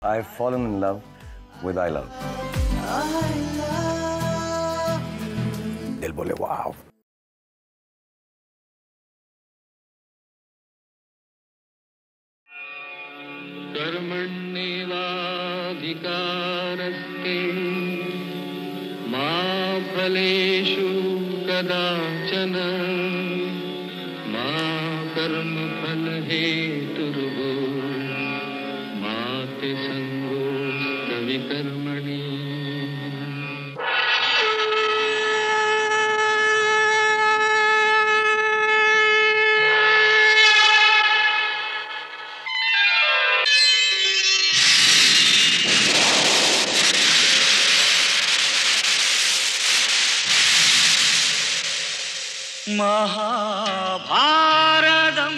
I've fallen in love with I Love. Del Bole, wow. कर्मण्येवाधिकारस्ते मा फलेषु कदाचन मा कर्मफलहेतुर्भो मा ते सङ्गोस्तविकर्मणि महाभारतम्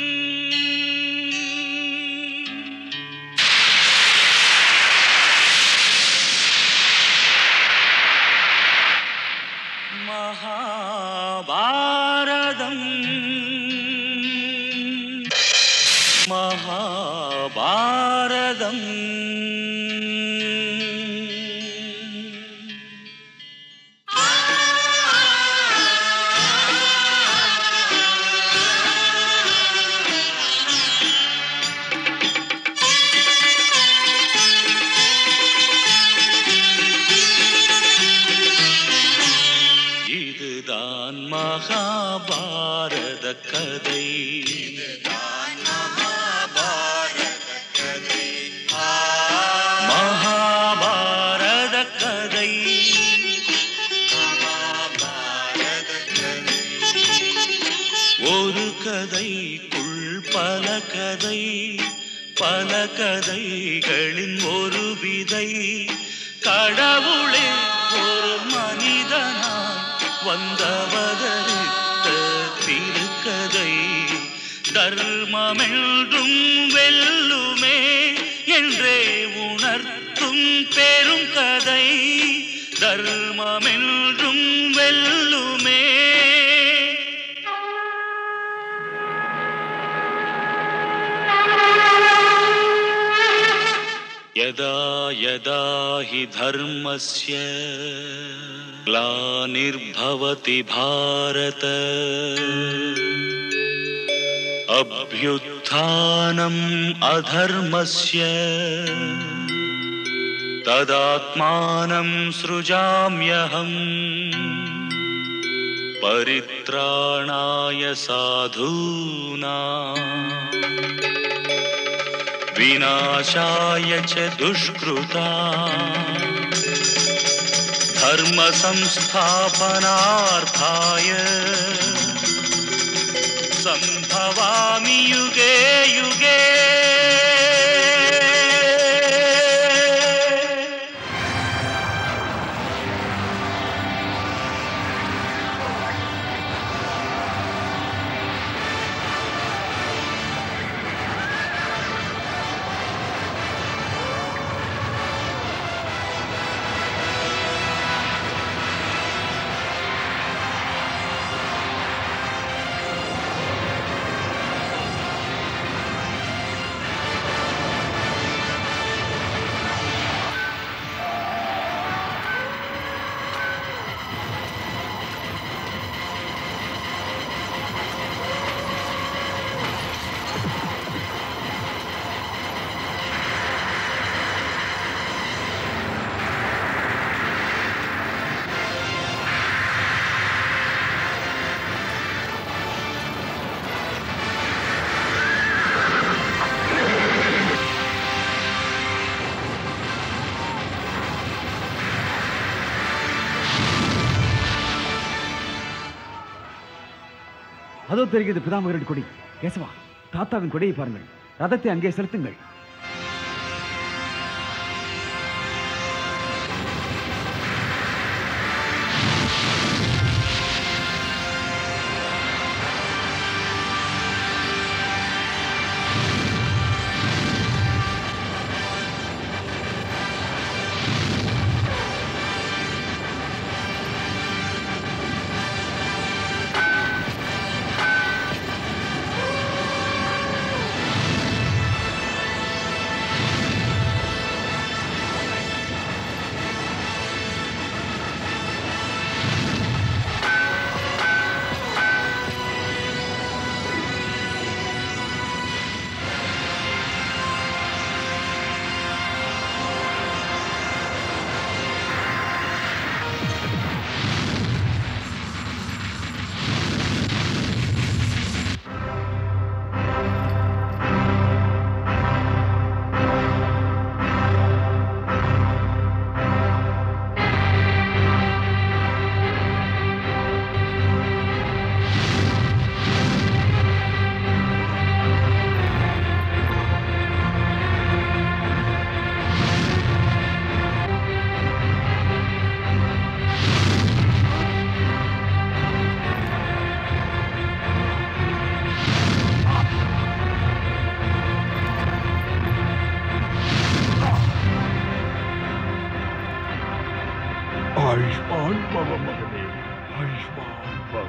महाभारतम् महाभारतम् இதுதான் மகாபாரத கதை மகாபாரத கதை ஒரு கதைக்குள் பல கதை பல கதைகளின் ஒரு விதை கடவுளே ஒரு மனிதனாய் வந்தவதரித்த திருக்கதை தர்மமென்றும் வெல்லுமே என்றே உணர்த்தும் பெரும் கதை தர்மமென்றும் வெல்லுமே यदा यदा हि धर्मस्य ग्लानिर्भवति भारत अभ्युत्थानम् अधर्मस्य तदात्मानं सृजाम्यहम् परित्राणाय साधूना विनाशाय च दुष्कृता धर्मसंस्थापनार्थाय सम्भवामि युगे युगे அதோ தெரிகிறது பிதாமகரின் கொடி கேசவா தாத்தாவின் கொடியை பாருங்கள் ரதத்தை அங்கே செலுத்துங்கள் ஆயுஷ்மான் பவ மகனே ஆயுஷ்மான் பவ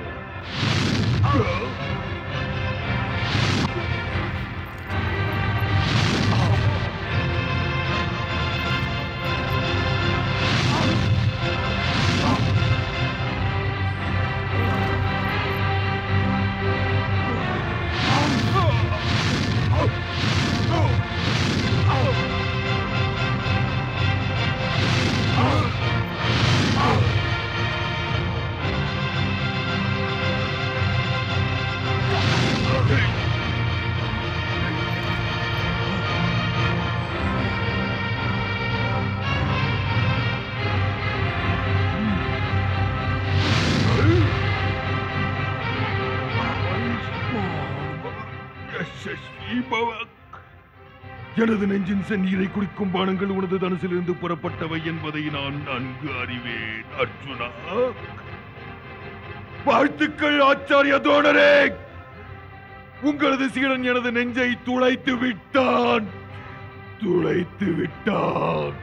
யசஸ்வி பவ. எனது நெஞ்சின் செந்நீரை குடிக்கும் பானங்கள் உனது தனுசிலிருந்து புறப்பட்டவை என்பதை நான் நன்கு அறிவேன் அர்ஜுனா வாழ்த்துக்கள் ஆச்சாரிய தோழரே உங்களது சீடன் எனது நெஞ்சை துளைத்து விட்டான் துளைத்து விட்டான்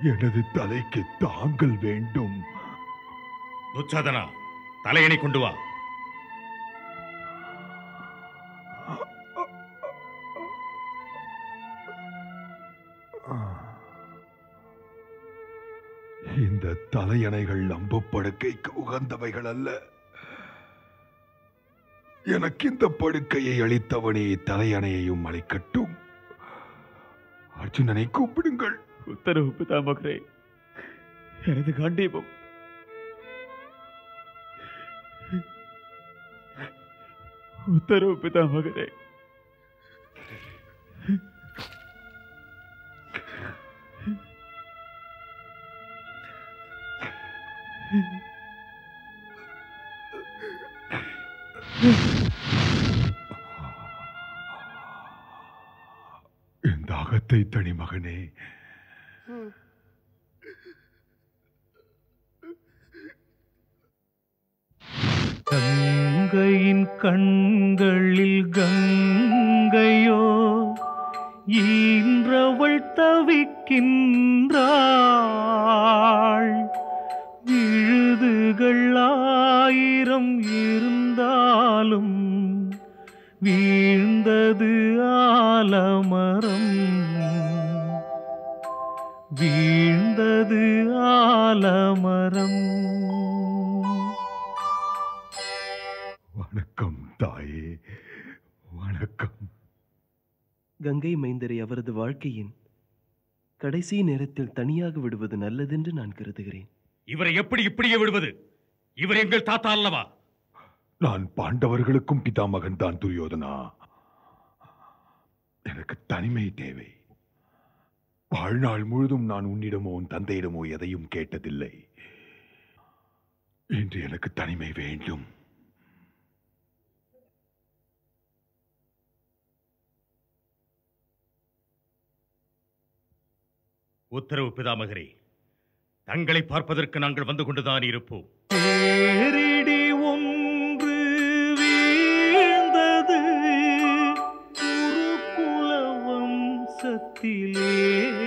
எனது தலைக்கு தாங்கள் வேண்டும் துச்சாதனா தலையணை கொண்டு வா இந்த தலையணைகள் அம்பு படுக்கைக்கு உகந்தவைகள் அல்ல எனக்கு இந்த படுக்கையை அளித்தவனே தலையணையையும் அளிக்கட்டும் அர்ஜுனனை கூப்பிடுங்கள் உத்தரவு பிதாமகரே எனது காண்டீபம் உத்தரவு பிதாமகரே இந்த அகத்தை தனி மகனே கங்கையின் கண்களில் கங்கையோ ஈன்றவள் தவிக்கின்றாள் விழுதுகள் ஆயிரம் இருந்தாலும் வீழ்ந்தது ஆலமரம் வீழ்ந்தது ஆலமரம் வணக்கம் தாயே வணக்கம் கங்கை மைந்தரை அவரது வாழ்க்கையின் கடைசி நேரத்தில் தனியாக விடுவது நல்லதென்று நான் கருதுகிறேன் இவரை எப்படி இப்படியே விடுவது இவர் எங்கள் தாத்தா அல்லவா நான் பாண்டவர்களுக்கும் பிதாமகன் தான் துரியோதனா எனக்கு தனிமை தேவை வாழ்நாள் முழுதும் நான் உன்னிடமோ உன் தந்தையிடமோ எதையும் கேட்டதில்லை இன்று எனக்கு தனிமை வேண்டும் உத்தரவு பிதாமகரே தங்களை பார்ப்பதற்கு நாங்கள் வந்து கொண்டுதான் இருப்போம் பேரிடி ஒன்று வீழ்ந்தது குருகுல வம்சத்திலே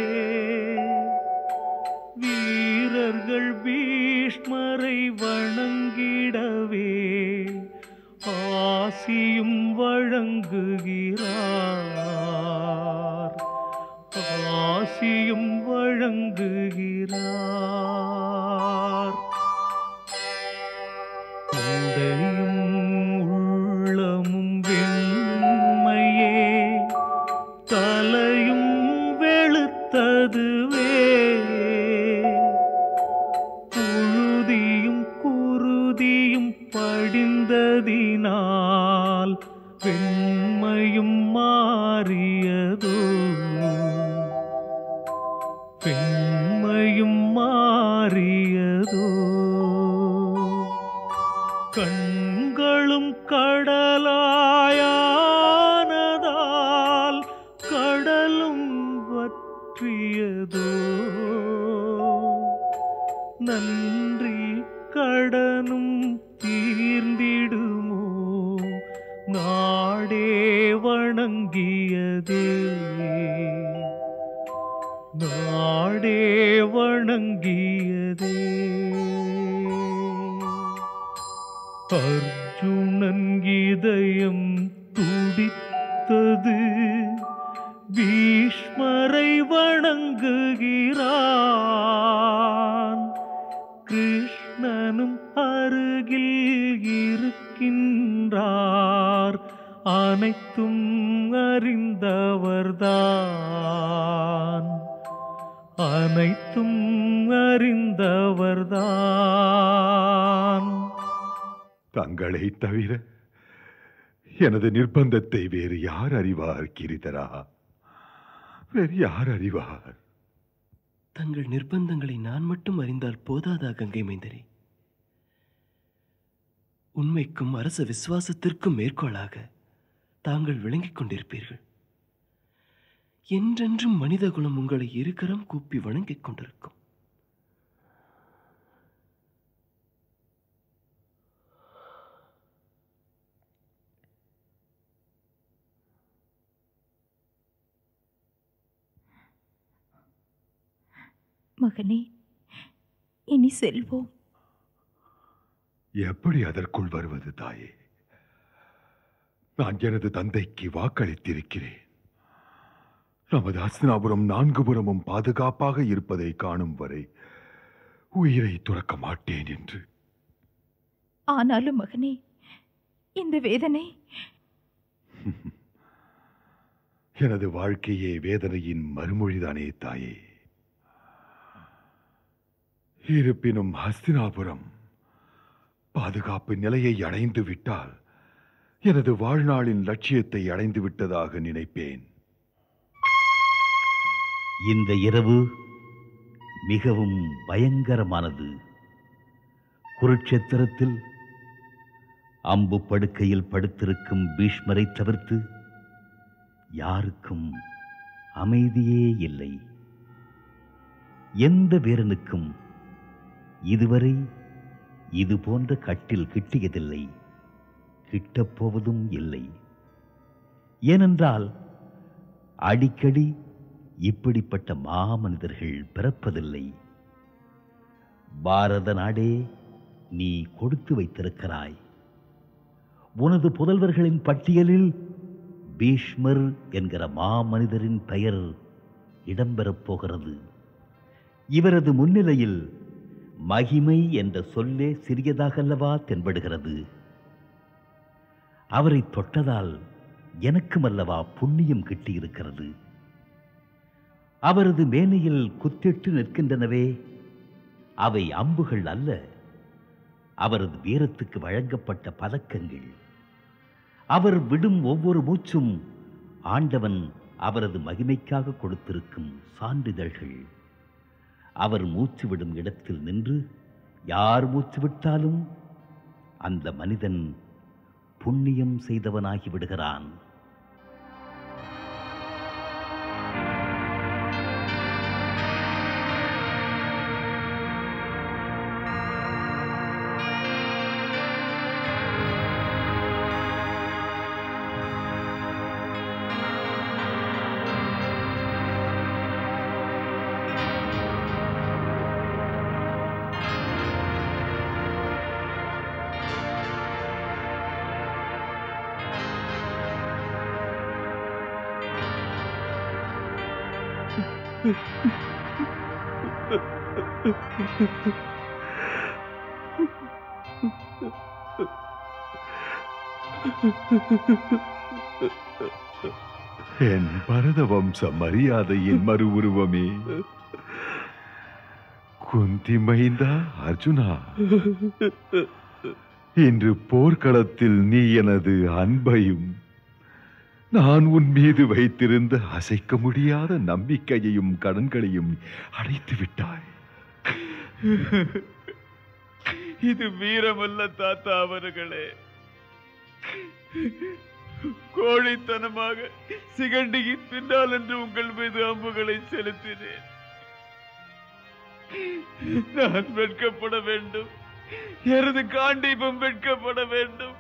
வீரர்கள் பீஷ்மரை வணங்கிடவே ஆசியும் வழங்குகிறார் ஆசியும் வழங்குகிறார் உடையும் உள்ளமும் வெண்மையே தலையும் வெளுத்ததுவே புழுதியும் குருதியும் படிந்ததினால் வெண்மையும் மாறியதோ பெண்மையும் மாறியதோ கண்களும் கடலாயானதால் கடலும் வற்றியதோ நன்றி கடனும் தீர்ந்திடுமோ நாடே வணங்கியதே நாடே வணங்கியதே அர்ஜுனன் இதயம் துடித்தது பீஷ்மரை வணங்குகிறான் கிருஷ்ணனும் அருகில் இருக்கின்றார் அனைத்தும் அறிந்தவர்தான் அனைத்தும் அறிந்தவர்தான் தங்களை தவிர எனது நிர்பந்தத்தை வேறு யார் அறிவார் கிரிதரா வேறு யார் அறிவார் தங்கள் நிர்பந்தங்களை நான் மட்டும் அறிந்தால் போதாதா கங்கை மைந்தரே உண்மைக்கும் அரச விசுவாசத்திற்கும் மேற்கோளாக தாங்கள் விளங்கிக் கொண்டிருப்பீர்கள் என்றென்றும் மனிதகுலம் உங்களை இருக்கரம் கூப்பி வணங்கிக் கொண்டிருக்கும் மகனே இனி செல்வோம் எப்படி அதற்குள் வருவது தாயே நான் எனது தந்தைக்கு வாக்களித்திருக்கிறேன் நமது அஸ்தினாபுரம் நான்கு புறமும் பாதுகாப்பாக இருப்பதை காணும் வரை உயிரை துறக்க மாட்டேன் என்று ஆனாலும் மகனே இந்த வேதனை எனது வாழ்க்கையே வேதனையின் மறுமொழிதானே தாயே இருப்பினும் ஹஸ்தினாபுரம் பாதுகாப்பு நிலையை அடைந்து விட்டால் எனது வாழ்நாளின் லட்சியத்தை அடைந்து விட்டதாக நினைப்பேன் இந்த இரவு மிகவும் பயங்கரமானது குருட்சேத்திரத்தில் அம்பு படுக்கையில் படுத்திருக்கும் பீஷ்மரை தவிர்த்து யாருக்கும் அமைதியே இல்லை எந்த வீரனுக்கும் இதுவரை இது போன்ற கட்டில் கிட்டியதில்லை கிட்டப் போவதும் இல்லை ஏனென்றால் அடிக்கடி இப்படிப்பட்ட மாமனிதர்கள் பிறப்பதில்லை பாரத நாடே நீ கொடுத்து வைத்திருக்கிறாய் உனது புதல்வர்களின் பட்டியலில் பீஷ்மர் என்கிற மாமனிதரின் பெயர் இடம்பெறப் போகிறது இவரது முன்னிலையில் மகிமை என்ற சொல்லே சிறியதாகல்லவா தென்படுகிறது அவரை தொட்டதால் எனக்குமல்லவா புண்ணியம் கிட்டியிருக்கிறது அவரது மேனையில் குத்திட்டு நிற்கின்றனவே அவை அம்புகள் அல்ல அவரது வீரத்துக்கு வழங்கப்பட்ட பதக்கங்கள் அவர் விடும் ஒவ்வொரு மூச்சும் ஆண்டவன் அவரது மகிமைக்காக கொடுத்திருக்கும் சான்றிதழ்கள் அவர் மூச்சு விடும் இடத்தில் நின்று யார் மூச்சு விட்டாலும் அந்த மனிதன் புண்ணியம் செய்தவனாகி விடுகிறான் என் பரத வம்ச மரியாதையின் மறு உருவமே குந்தி மைந்தா அர்ஜுனா இன்று போர்க்களத்தில் நீ எனது அன்பையும் நான் உன் மீது வைத்திருந்த அசைக்க முடியாத நம்பிக்கையையும் கடன்களையும் அடைத்து விட்டாய் இது வீரமல்ல தாத்தா அவர்களே கோழித்தனமாக சிகண்டியின் பின்னால் என்று உங்கள் மீது அம்புகளை செலுத்தினேன் நான் வெட்கப்பட வேண்டும் எனது காண்டீபம் வெட்கப்பட வேண்டும்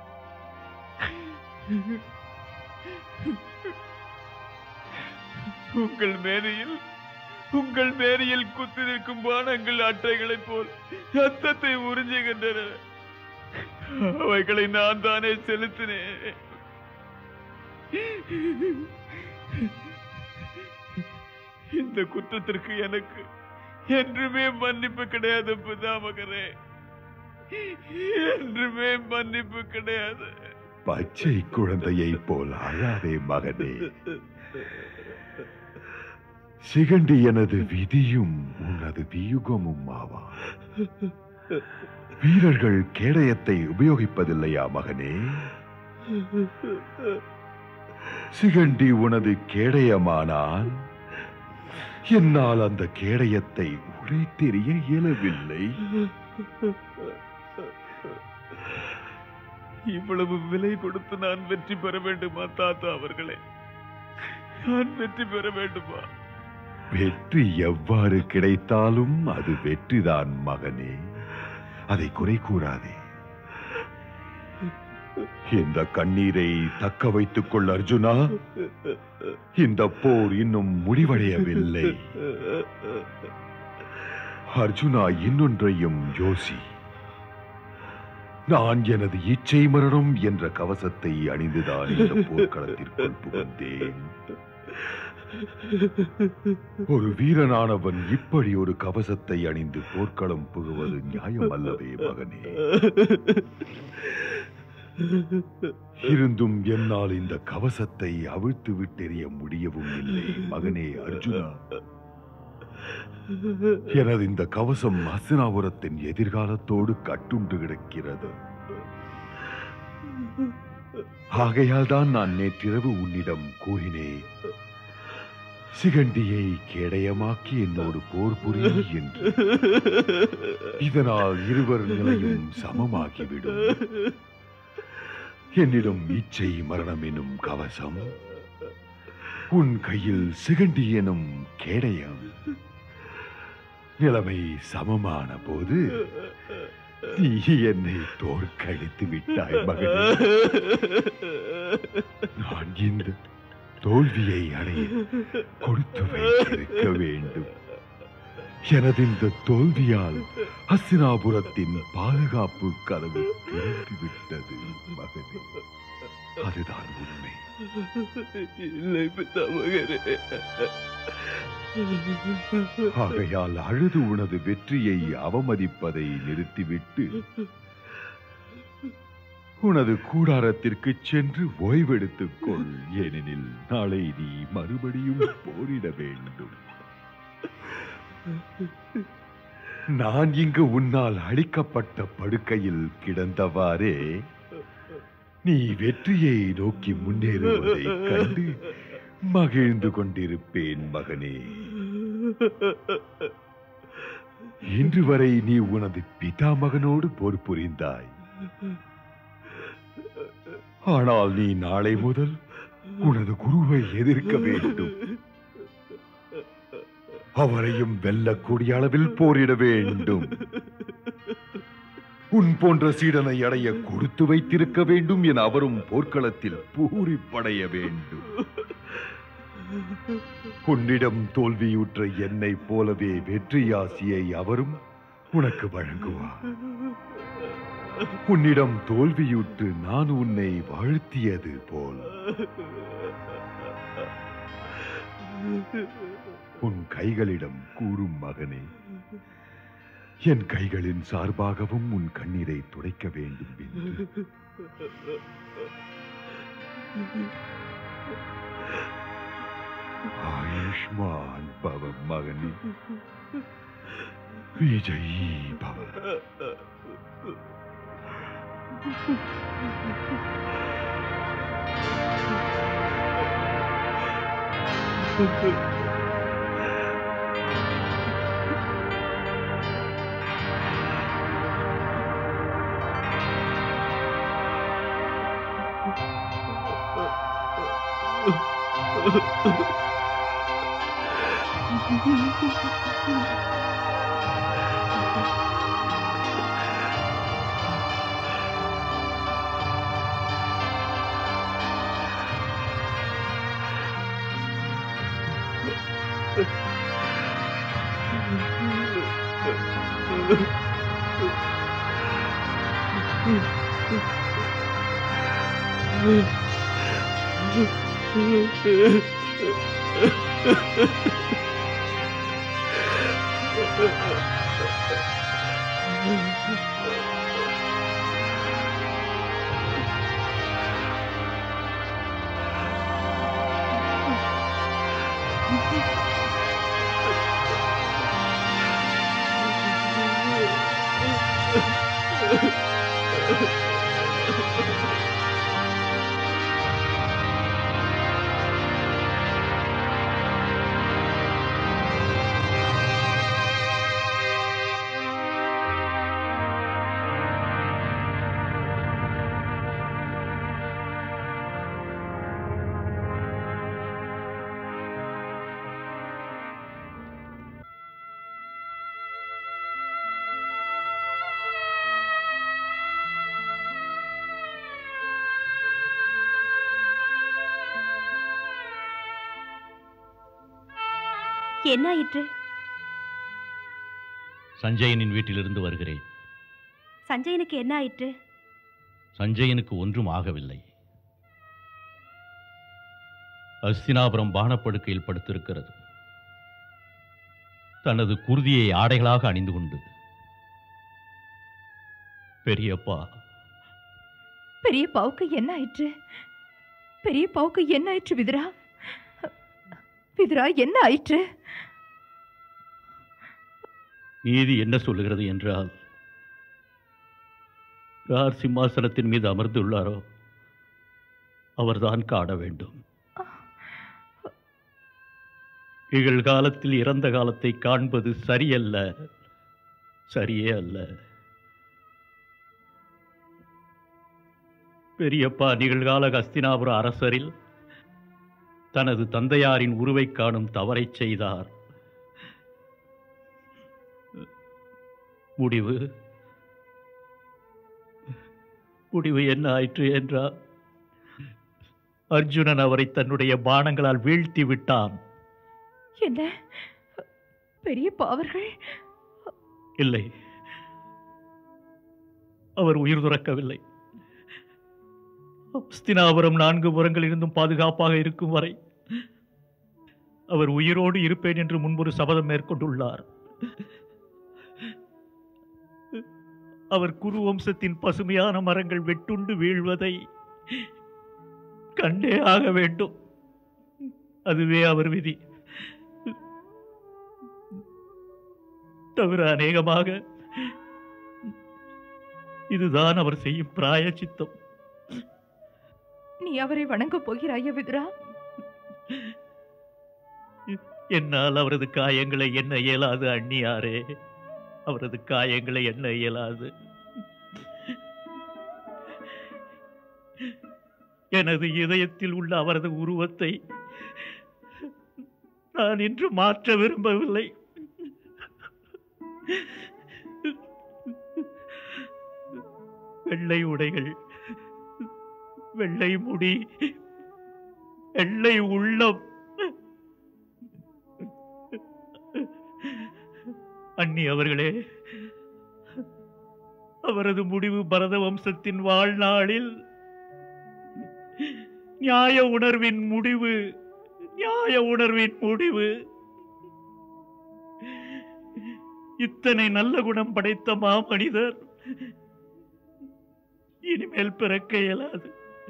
உங்கள் மேனையில் உங்கள் மேனியில் குத்தி நிற்கும் பானங்கள் அட்டைகளைப் போல் ரத்தத்தை உறிஞ்சுகின்றன அவைகளை நான் தானே செலுத்தினேன் இந்த குற்றத்திற்கு எனக்கு என்றுமே மன்னிப்பு கிடையாது பிதாமகரே என்றுமே மன்னிப்பு கிடையாது பச்சை குழந்தையை போல் அழாதே மகனே சிகண்டி எனது விதியும் உனது வியுகமும் ஆவா வீரர்கள் கேடயத்தை உபயோகிப்பதில்லையா மகனே சிகண்டி உனது கேடயமானால் என்னால் அந்த கேடயத்தை உரை தெரிய இயலவில்லை இவ்வளவு விலை கொடுத்து நான் வெற்றி பெற வேண்டுமா தாத்தா அவர்களே நான் வெற்றி பெற வேண்டுமா வெற்றி எவ்வாறு கிடைத்தாலும் அது வெற்றிதான் மகனே அதை குறை கூறாதே இந்த கண்ணீரை தக்க வைத்துக் கொள் அர்ஜுனா இந்த போர் இன்னும் முடிவடையவில்லை அர்ஜுனா இன்னொன்றையும் யோசி நான் எனது இச்சை மரணம் என்ற கவசத்தை அணிந்துதான் இந்த போர்க்களத்திற்குள் புகுந்தேன் ஒரு வீரனானவன் இப்படி ஒரு கவசத்தை அணிந்து போர்க்களம் புகுவது நியாயம் அல்லவே மகனே இருந்தும் என்னால் இந்த கவசத்தை அவிழ்த்து விட்டெறிய முடியவும் இல்லை மகனே அர்ஜுனா எனது இந்த கவசம் ஹஸ்தினாபுரத்தின் எதிர்காலத்தோடு கட்டுண்டு கிடக்கிறது ஆகையால் தான் நான் நேற்றிரவு உன்னிடம் கூறினேன் சிகண்டியை கேடயமாக்கி என்னோடு போர் புரி என்று இதனால் இருவர் நிலையும் சமமாகிவிடும் என்னிடம் இச்சை மரணம் எனும் கவசம் உன் கையில் சிகண்டி எனும் கேடயம் நிலைமை சமமான போது நீ என்னை தோற்கடித்து விட்டாய் மகனே நான் இந்த தோல்வியை அடைய கொடுத்து வைத்திருக்க வேண்டும் எனது இந்த தோல்வியால் ஹஸ்தினாபுரத்தின் பாதுகாப்பு கதவு திறந்து விட்டது மகனே அதுதான் உண்மை இல்லை பிதாமகரே ஆகையால் அழுது உனது வெற்றியை அவமதிப்பதை நிறுத்திவிட்டு உனது கூடாரத்திற்கு சென்று ஓய்வெடுத்துக் கொள் ஏனெனில் நாளை நீ மறுபடியும் போரிட வேண்டும் நான் இங்கு உன்னால் அழிக்கப்பட்ட படுக்கையில் கிடந்தவாறே நீ வெற்றியை நோக்கி முன்னேறுவதைக் கண்டு மகிழ்ந்து கொண்டிருப்பேன் மகனே இன்று வரை நீ உனது பிதாமகனோடு போர் புரிந்தாய் ஆனால் நீ நாளை முதல் உனது குருவை எதிர்க்க வேண்டும் அவரையும் வெல்லக்கூடிய அளவில் போரிட வேண்டும் உன் போன்ற சீடனை அடைய கொடுத்து வைத்திருக்க வேண்டும் என அவரும் போர்க்களத்தில் பூரிப்படைய வேண்டும் உன்னிடம் தோல்வியுற்ற என்னைப் போலவே வெற்றியாசியை அவரும் உனக்கு வழங்குவார் உன்னிடம் தோல்வியுற்று நான் உன்னை வாழ்த்தியது போல் உன் கைகளிடம் கூறும் மகனே என் கைகளின் சார்பாகவும் உன் கண்ணீரை துடைக்க வேண்டும் என்று ஆயுஷ்மான் பவ மகனே விஜயீ பவ என்ன ஆயிற்று சஞ்சயனின் வீட்டிலிருந்து வருகிறேன் சஞ்சயனுக்கு என்ன ஆயிற்று சஞ்சயனுக்கு ஒன்றும் ஆகவில்லை அஸ்தினாபுரம் பானப்படுக்கையில் படுத்திருக்கிறது தனது குருதியை ஆடைகளாக அணிந்து கொண்டு பெரியப்பா பெரியப்பாவுக்கு என்ன ஆயிற்று பெரியப்பாவுக்கு என்ன ஆயிற்று விதுரா விதுரா என்ன ஆயிற்று நீதி என்ன சொல்லுகிறது என்றால் யார் சிம்மாசனத்தின் மீது அமர்ந்துள்ளாரோ அவர்தான் காண வேண்டும் நிகழ்காலத்தில் இறந்த காலத்தை காண்பது சரியல்ல சரியே அல்ல பெரியப்பா நிகழ்கால ஹஸ்தினாபுர அரசரில் தனது தந்தையாரின் உருவை காணும் தவறைச் செய்தார் முடிவு முடிவு என்ன ஆயிற்று என்றால் அர்ஜுனன் அவரை தன்னுடைய பானங்களால் வீழ்த்தி விட்டான் என்ன பெரியப்பா அவர்கள் இல்லை அவர் உயிர் துறக்கவில்லை அஸ்தினாபுரம் நான்கு புறங்களிலிருந்தும் பாதுகாப்பாக இருக்கும் வரை அவர் உயிரோடு இருப்பேன் என்று முன்பொரு சபதம் மேற்கொண்டுள்ளார் அவர் குரு வம்சத்தின் பசுமையான மரங்கள் வெட்டுண்டு வீழ்வதை கண்டே ஆக வேண்டும் அதுவே அவர் விதி தவிர அநேகமாக இதுதான் அவர் செய்யும் பிராயச்சித்தம் நீ அவரை வணங்கப் போகிறாயா விதுரா என்னால் அவரது காயங்களை எண்ண இயலாது அண்ணியாரே அவரது காயங்களை எண்ண இயலாது எனது இதயத்தில் உள்ள அவரது உருவத்தை நான் இன்று மாற்ற விரும்பவில்லை வெள்ளை உடைகள் வெள்ளை முடி வெள்ளை உள்ளம் அண்ணி அவர்களே அவரது முடிவு பரத வம்சத்தின் வாழ்நாளில் நியாய உணர்வின் முடிவு நியாய உணர்வின் முடிவு இத்தனை நல்ல குணம் படைத்த மாமனிதர் இனிமேல் பிறக்க இயலாது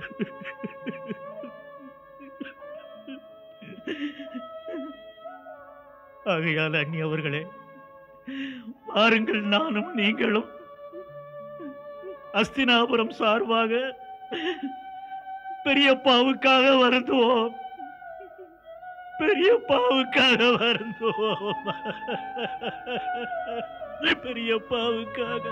ஆகையால் அண்ணி அவர்களே வாருங்கள் நானும் நீங்களும் அஸ்தினாபுரம் சார்பாக பெரியப்பாவுக்காக வருந்துவோம் பெரியப்பாவுக்காக வருந்துவோம் பெரியப்பாவுக்காக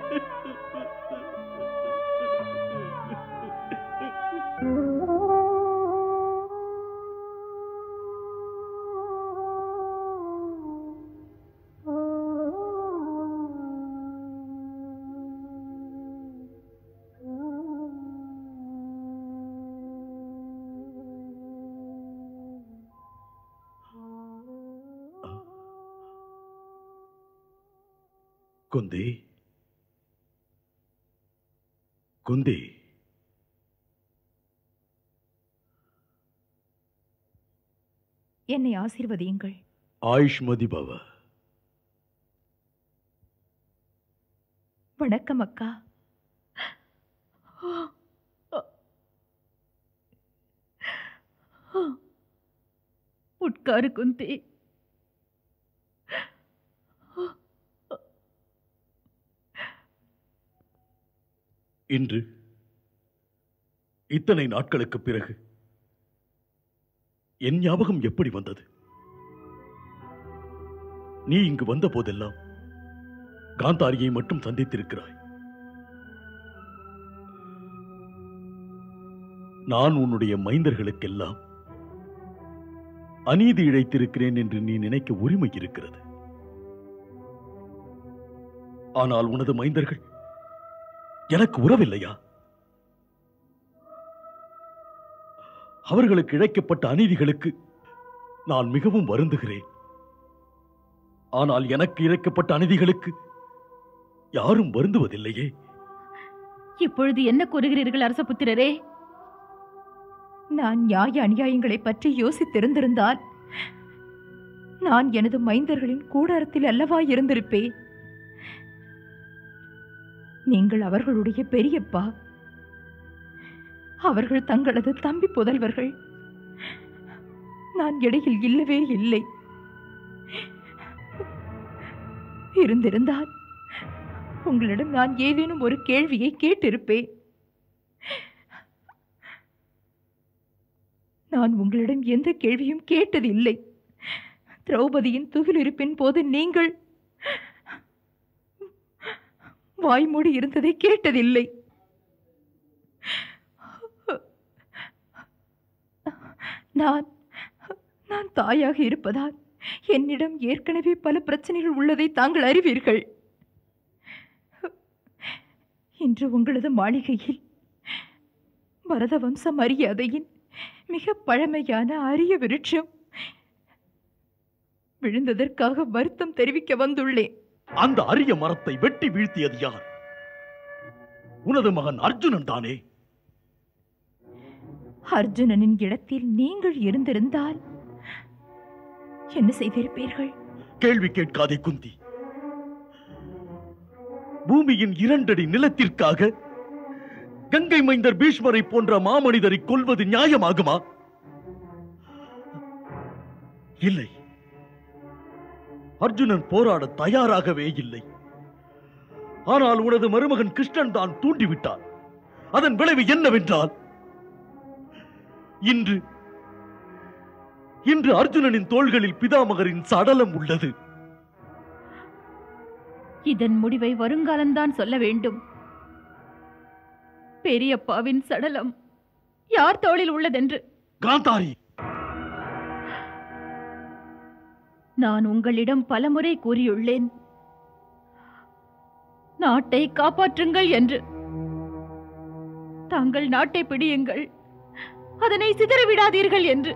குந்தி குந்தி என்னை ஆசீர்வதியுங்கள் ஆயுஷ்மதி பவ வணக்கம் அக்கா உட்காரு குந்தி இன்று இத்தனை நாட்களுக்கு பிறகு என் ஞாபகம் எப்படி வந்தது நீ இங்கு வந்த போதெல்லாம் காந்தாரியை மட்டும் சந்தித்திருக்கிறாய் நான் உன்னுடைய மைந்தர்களுக்கெல்லாம் அநீதி இழைத்திருக்கிறேன் என்று நீ நினைக்க உரிமை இருக்கிறது ஆனால் உனது மைந்தர்கள் எனக்கு உறவில்லையா அவர்களுக்கு இழைக்கப்பட்ட அநீதிகளுக்கு நான் மிகவும் வருந்துகிறேன் ஆனால் எனக்கு இழைக்கப்பட்ட அநீதிகளுக்கு யாரும் வருந்துவதில்லையே இப்பொழுது என்ன கூறுகிறீர்கள் அரசபுத்திரரே நான் நியாய அநியாயங்களை பற்றி யோசித்திருந்திருந்தால் நான் எனது மைந்தர்களின் கூடாரத்தில் அல்லவா இருந்திருப்பேன் நீங்கள் அவர்களுடைய பெரியப்பா அவர்கள் தங்களது தம்பி புதல்வர்கள் நான் இடையில் இல்லவே இல்லை இருந்திருந்தால் உங்களிடம் நான் ஏதேனும் ஒரு கேள்வியை கேட்டிருப்பேன் நான் உங்களிடம் எந்த கேள்வியும் கேட்டதில்லை திரௌபதியின் துகிலிருப்பின் போது நீங்கள் வாய்மூடி இருந்ததை கேட்டதில்லை நான் நான் தாயாக இருப்பதால் என்னிடம் ஏற்கனவே பல பிரச்சனைகள் உள்ளதை தாங்கள் அறிவீர்கள் இன்று உங்களது மாளிகையில் பரத வம்ச மரியாதையின் மிக பழமையான அரிய விருட்சம் விழுந்ததற்காக வருத்தம் தெரிவிக்க வந்துள்ளேன் அந்த அரிய மரத்தை வெட்டி வீழ்த்தியது யார் உனது மகன் அர்ஜுனன் தானே அர்ஜுனனின் இடத்தில் நீங்கள் இருந்திருந்தால் என்ன செய்திருப்பீர்கள் கேள்வி கேட்காதே குந்தி பூமியின் இரண்டடி நிலத்திற்காக கங்கை மைந்தர் பீஷ்மரை போன்ற மாமனிதரை கொல்வது நியாயமாகுமா இல்லை அர்ஜுனன் போராட தயாராகவே இல்லை ஆனால் உனது மருமகன் கிருஷ்ணன் தான் தூண்டிவிட்டான் அதன் விளைவு என்னவென்றால் இன்று இன்று அர்ஜுனனின் தோள்களில் பிதாமகரின் சடலம் உள்ளது இதன் முடிவை வருங்காலம்தான் சொல்ல வேண்டும் பெரியப்பாவின் சடலம் யார் தோளில் உள்ளதென்று காந்தாரி நான் உங்களிடம் பலமுறை கூறியுள்ளேன் நாட்டை காப்பாற்றுங்கள் என்று தாங்கள் நாட்டை பிடியுங்கள் அதனை சிதறவிடாதீர்கள் என்று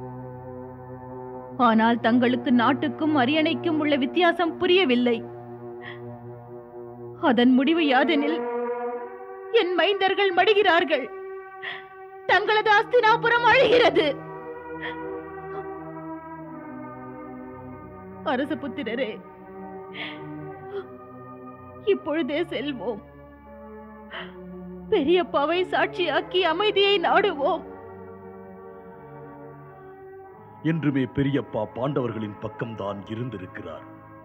ஆனால் தங்களுக்கு நாட்டுக்கும் அரியணைக்கும் உள்ள வித்தியாசம் புரியவில்லை அதன் முடிவு யாதெனில் என் மைந்தர்கள் மடிகிறார்கள் தங்களது அஸ்தினாபுரம் அழுகிறது அரச புத்திரரே இப்பொழுதே செல்வோம் பெரியப்பாவை சாட்சியாக்கி அமைதியை நாடுவோம் என்றுமே பெரியப்பா பாண்டவர்களின் பக்கம்தான் இருந்திருக்கிறார்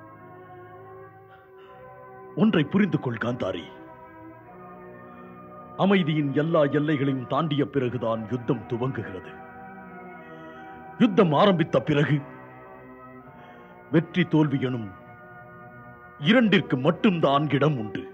ஒன்றை புரிந்து கொள் காந்தாரி அமைதியின் எல்லா எல்லைகளையும் தாண்டிய பிறகுதான் யுத்தம் துவங்குகிறது யுத்தம் ஆரம்பித்த பிறகு வெற்றி தோல்வி எனும் இரண்டிற்கு மட்டும்தான் இடம் உண்டு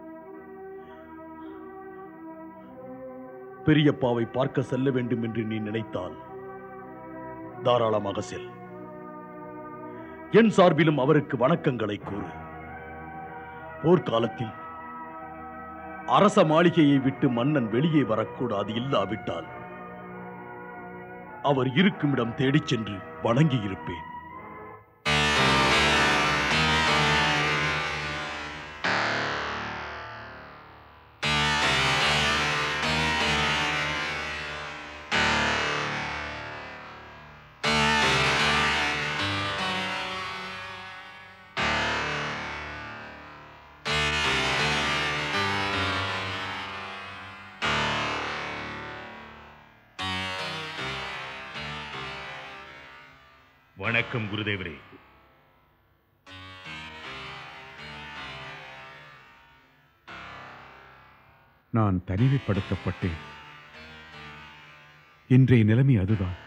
பெரியப்பாவை பார்க்க செல்ல வேண்டும் என்று நீ நினைத்தால் தாராளமாக செல் என் சார்பிலும் அவருக்கு வணக்கங்களை கூறு போர்க்காலத்தில் அரச மாளிகையை விட்டு மன்னன் வெளியே வரக்கூடாது இல்லாவிட்டால் அவர் இருக்கும் இடம் தேடிச் சென்று வணங்கி இருப்பேன் வணக்கம் குருதேவரே நான் தனிமைப்படுத்தப்பட்டேன் இன்றைய நிலைமை அதுதான்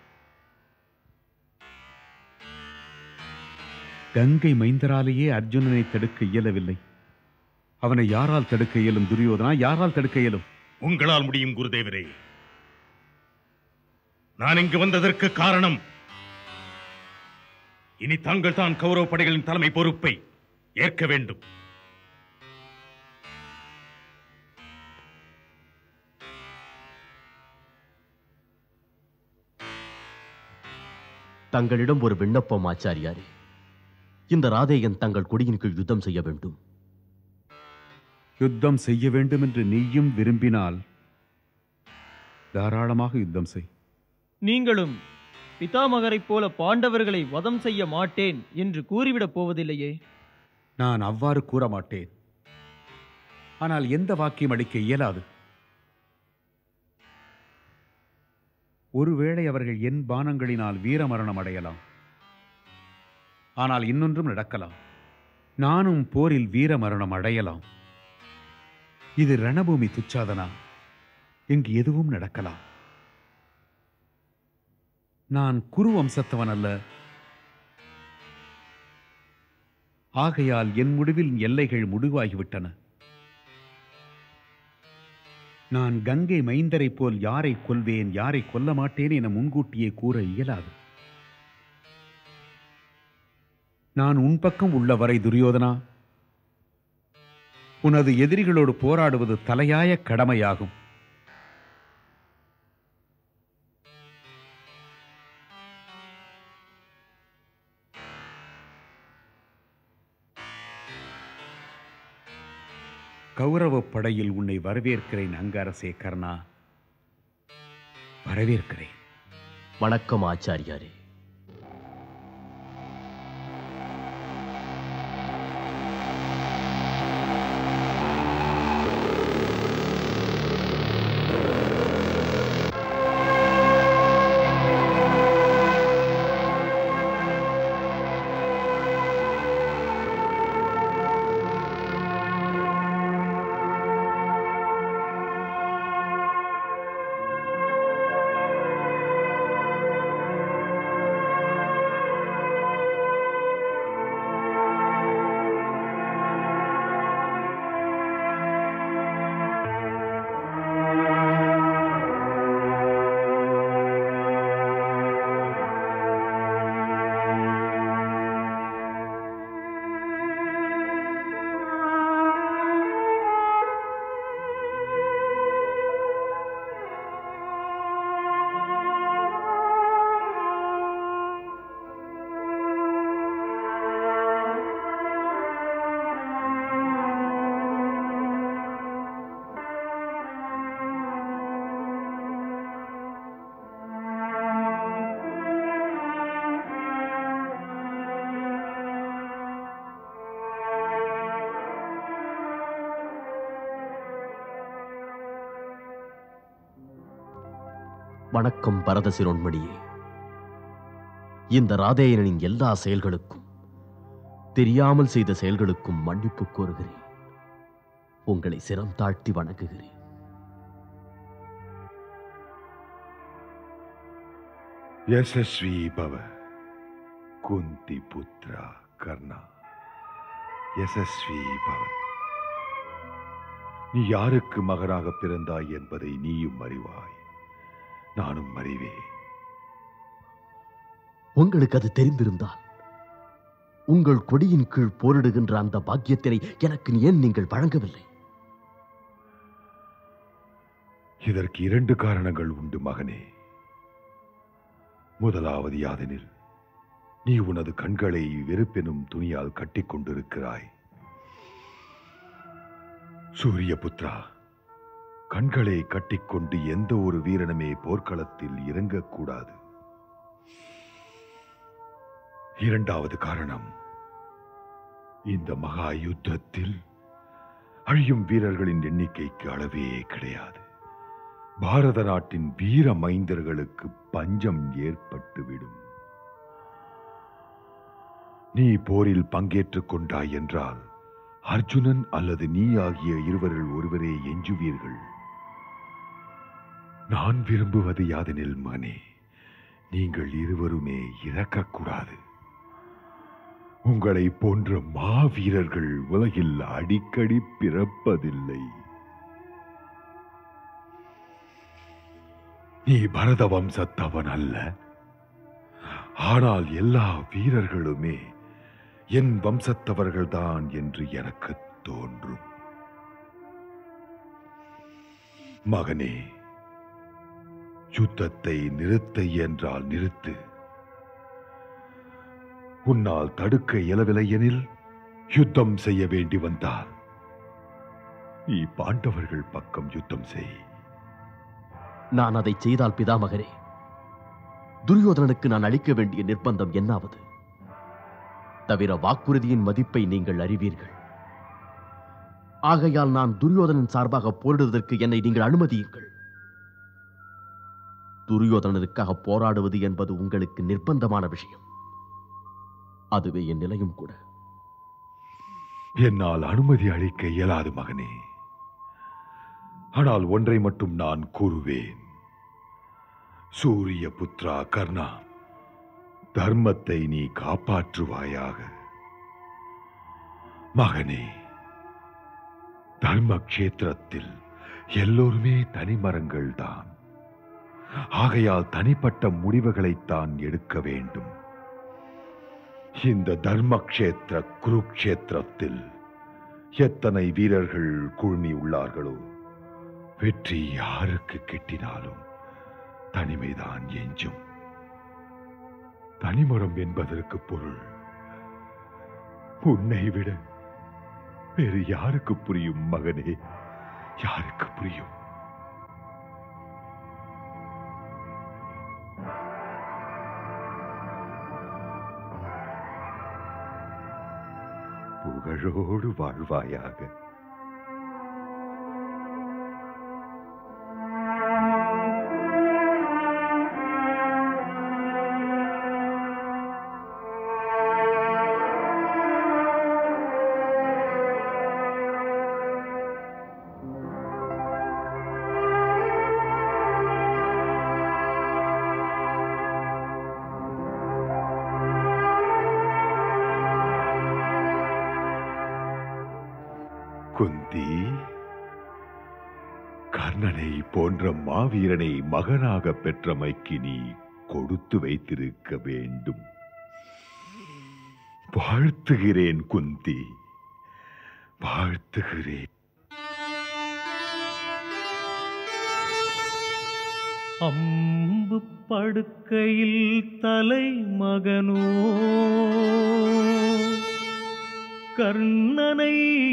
கங்கை மைந்தராலேயே அர்ஜுனனை தடுக்க இயலவில்லை அவனை யாரால் தடுக்க இயலும் துரியோதனா யாரால் தடுக்க இயலும் உங்களால் முடியும் குருதேவரே நான் இங்கு வந்ததற்கு காரணம் இனி தாங்கள் தான் கௌரவ படைகளின் தலைமை பொறுப்பை ஏற்க வேண்டும் தங்களிடம் ஒரு விண்ணப்பம் ஆச்சாரியாரே இந்த ராதேயன் தங்கள் கொடியின் கீழ் யுத்தம் செய்ய வேண்டும் யுத்தம் செய்ய வேண்டும் என்று நீயும் விரும்பினால் தாராளமாக யுத்தம் செய் நீங்களும் பிதாமகரைப் போல பாண்டவர்களை வதம் செய்ய மாட்டேன் என்று கூறிவிடப் போவதில்லையே நான் அவ்வாறு கூற மாட்டேன் ஆனால் எந்த வாக்கியம் அளிக்க இயலாது ஒருவேளை அவர்கள் என் பானங்களினால் வீரமரணம் அடையலாம் ஆனால் இன்னொன்றும் நடக்கலாம் நானும் போரில் வீரமரணம் அடையலாம் இது ரணபூமி துச்சாதனா இங்கு எதுவும் நடக்கலாம் நான் குரு வம்சத்தவன் அல்ல ஆகையால் என் முடிவில் எல்லைகள் முடிவாகிவிட்டன நான் கங்கை மைந்தரைப் போல் யாரை கொல்வேன் யாரை கொல்ல மாட்டேன் என முன்கூட்டியே கூற இயலாது நான் உன் பக்கம் உள்ள வரை துரியோதனா உனது எதிரிகளோடு போராடுவது தலையாய கடமையாகும் கௌரவப் படையில் உன்னை வரவேற்கிறேன் அங்கரசே கர்ணா வரவேற்கிறேன் வணக்கம் ஆச்சாரியாரே வணக்கம் பரத சிரோன்மணியே இந்த ராதேயனின் எல்லா செயல்களுக்கும் தெரியாமல் செய்த செயல்களுக்கும் மன்னிப்பு கோருகிறேன் உங்களை சிரம் தாழ்த்தி வணங்குகிறேன் ಯಶಸ್ವಿ ಭವ ಕುಂತಿ ಪುತ್ರ ಕರ್ಣ யசஸ்வி பவன் நீ யாருக்கு மகனாக பிறந்தாய் என்பதை நீயும் அறிவாய் நானும் அறிவேன் உங்களுக்கு அது தெரிந்திருந்தால் உங்கள் கொடியின் கீழ் போரிடுகின்ற அந்த பாக்கியத்தினை எனக்கு ஏன் நீங்கள் வழங்கவில்லை இதற்கு இரண்டு காரணங்கள் உண்டு மகனே முதலாவது யாதெனில் நீ உனது கண்களை வெறுப்பெனும் துணியால் கட்டிக் கொண்டிருக்கிறாய் சூரியபுத்ரா கண்களை கட்டிக்கொண்டு எந்த ஒரு வீரனுமே போர்க்களத்தில் இறங்கக்கூடாது இரண்டாவது காரணம் இந்த மகா யுத்தத்தில் அழியும் வீரர்களின் எண்ணிக்கைக்கு அளவே கிடையாது பாரத நாட்டின் வீர மைந்தர்களுக்கு பஞ்சம் ஏற்பட்டுவிடும் நீ போரில் பங்கேற்றுக் கொண்டாய் என்றால் அர்ஜுனன் அல்லது நீ ஆகிய இருவரில் ஒருவரே எஞ்சுவீர்கள் நான் விரும்புவது யாதெனில் மகனே நீங்கள் இருவருமே இறக்கக்கூடாது உங்களை போன்ற மாவீரர்கள் உலகில் அடிக்கடி பிறப்பதில்லை நீ பரத வம்சத்தவன் அல்ல ஆனால் எல்லா வீரர்களுமே என் வம்சத்தவர்கள்தான் என்று எனக்கு தோன்றும் மகனே யுத்தத்தை நிறுத்த என்றால் நிறுத்து உன்னால் தடுக்க இயலவில்லை எனில் யுத்தம் செய்ய வேண்டி வந்தால் நீ பாண்டவர்கள் பக்கம் யுத்தம் செய் நான் அதை செய்தால் பிதாமகரே துரியோதனனுக்கு நான் அளிக்க வேண்டிய நிர்பந்தம் என்னாவது தவிர வாக்குறுதியின் மதிப்பை நீங்கள் அறிவீர்கள் ஆகையால் நான் துரியோதனன் சார்பாக போரிடுவதற்கு என்னை நீங்கள் அனுமதியுங்கள் துரியோதனனுக்காக போராடுவது என்பது உங்களுக்கு நிர்பந்தமான விஷயம் அதுவே என் நிலையும் கூட என்னால் அனுமதி அளிக்க இயலாது மகனே ஆனால் ஒன்றை மட்டும் நான் கூறுவேன் சூரிய புத்ரா கர்ணா தர்மத்தை நீ காப்பாற்றுவாயாக மகனே தர்ம கஷேத்திரத்தில் எல்லோருமே தனிமரங்கள் தான் ஆகையால் தனிப்பட்ட முடிவுகளைத்தான் எடுக்க வேண்டும் இந்த தர்மக்ஷேத்திர குருக்ஷேத்திரத்தில் எத்தனை வீரர்கள் குழுமி உள்ளார்களோ வெற்றி யாருக்கு கிட்டினாலும் தனிமைதான் எஞ்சும் தனிமரம் என்பதற்கு பொருள் உன்னை விட வேறு யாருக்கு புரியும் மகனே யாருக்கு புரியும் புகழோடு வாழ்வாயாக குந்தி கர்ணனை போன்ற மாவீரனை மகனாக பெற்றமைக்கு நீ கொடுத்து வைத்திருக்க வேண்டும் வாழ்த்துகிறேன் குந்தி வாழ்த்துகிறேன் அம்பு படுக்கையில் தலை மகனோ கர்ணனை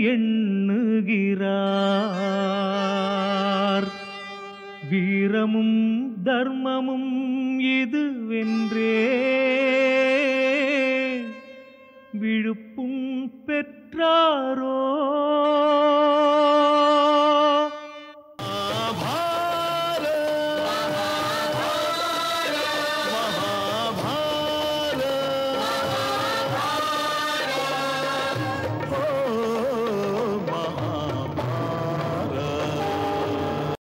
எண்ணுகிறார் வீரமும் தர்மமும் இதுவென்றே விழுப்பும் பெற்றாரோ